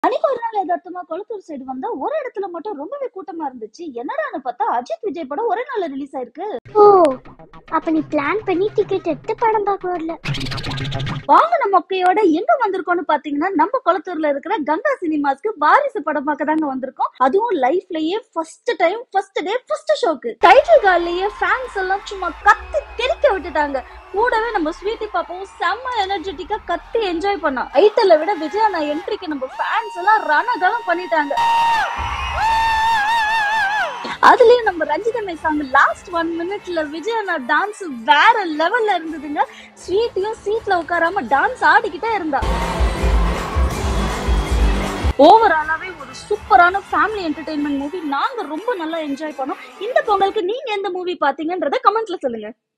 அன்னைக்கு ஒரு நாள் யதார்த்தமா கொளத்தூர் சைடு வந்தா ஒரு இடத்துல மட்டும் ரொம்பவே கூட்டமா இருந்துச்சு என்னடான்னு பார்த்தா அஜித் விஜய் படம் ஒரே நாள்ல ரிலீஸ் ஆயிருக்கு ஓ அப்ப நீ பிளான் பண்ணி டிக்கெட் எடுத்து படம் பார்க்க வரல வாங்கின மொக்கையோட எங்க வந்திருக்கோம்னு பாத்தீங்கன்னா நம்ம கொளத்தூர்ல இருக்கிற கங்கா சினிமாஸ்க்கு வாரிசு படம் பார்க்க தாங்க வந்திருக்கோம் அதுவும் லைஃப்லயே first time first day first ஷோக்கு டைட்டில் கார்லயே ஃபேன்ஸ் எல்லாம் சும்மா கத்தி தெளிக்க விட்டுட்டாங்க கூடவே நம்ம ஸ்வீட்டி பாப்பாவும் செம்ம எனர்ஜெட்டிக்கா கத்தி என்ஜாய் பண்ணோம் ஐட்டலை விட விஜய் அண்ணா என்ட்ரிக்கு நம்ம ஃபேன்ஸ் எல்லாம் ரணகலம் பண்ணிட்டாங்க அதுலயும் நம்ம ரஞ்சிதமை சாங் லாஸ்ட் ஒன் மினிட்ல விஜய் அண்ணா டான்ஸ் வேற லெவல்ல இருந்ததுங்க ஸ்வீட்டியும் சீட்ல உட்காராம டான்ஸ் ஆடிக்கிட்டே இருந்தா ஓவராலாவே ஒரு சூப்பரான ஃபேமிலி என்டர்டைன்மெண்ட் மூவி நாங்க ரொம்ப நல்லா என்ஜாய் பண்ணோம் இந்த பொங்கலுக்கு நீங்க எந்த மூவி பாத்தீங்கன்றத கமெண்ட்ல சொல்லுங்க